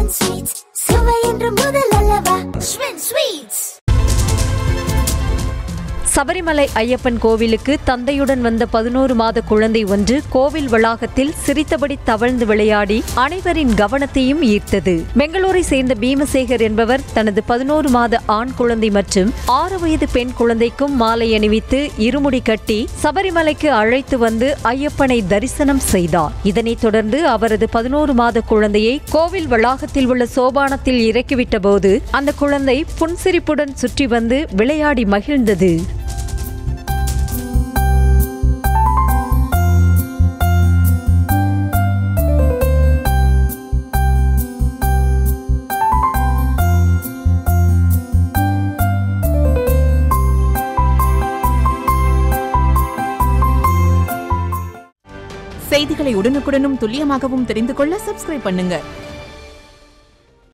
Schwinn Sweets சுவை என்று முதல் அல்லவா Schwinn Sweets சபரிமலை ஐயப்பன் கோவிலுக்கு தந்தையுடன் வந்த பதினோரு மாத குழந்தை ஒன்று கோவில் வளாகத்தில் சிரித்தபடி தவழ்ந்து விளையாடி அனைவரின் கவனத்தையும் ஈர்த்தது பெங்களூரை சேர்ந்த பீமசேகர் என்பவர் தனது பதினோரு மாத ஆண் குழந்தை மற்றும் ஆறு வயது பெண் குழந்தைக்கும் மாலை அணிவித்து இருமுடி கட்டி சபரிமலைக்கு அழைத்து வந்து ஐயப்பனை தரிசனம் செய்தார் இதனைத் தொடர்ந்து அவரது பதினோரு மாத குழந்தையை கோவில் வளாகத்தில் உள்ள சோபானத்தில் இறக்கிவிட்ட போது அந்த குழந்தை புன்சிரிப்புடன் சுற்றி வந்து விளையாடி மகிழ்ந்தது செய்திகளை உடனுக்குடனும் துல்லியமாகவும் தெரிந்து கொள்ள சப்ஸ்கிரைப் பண்ணுங்க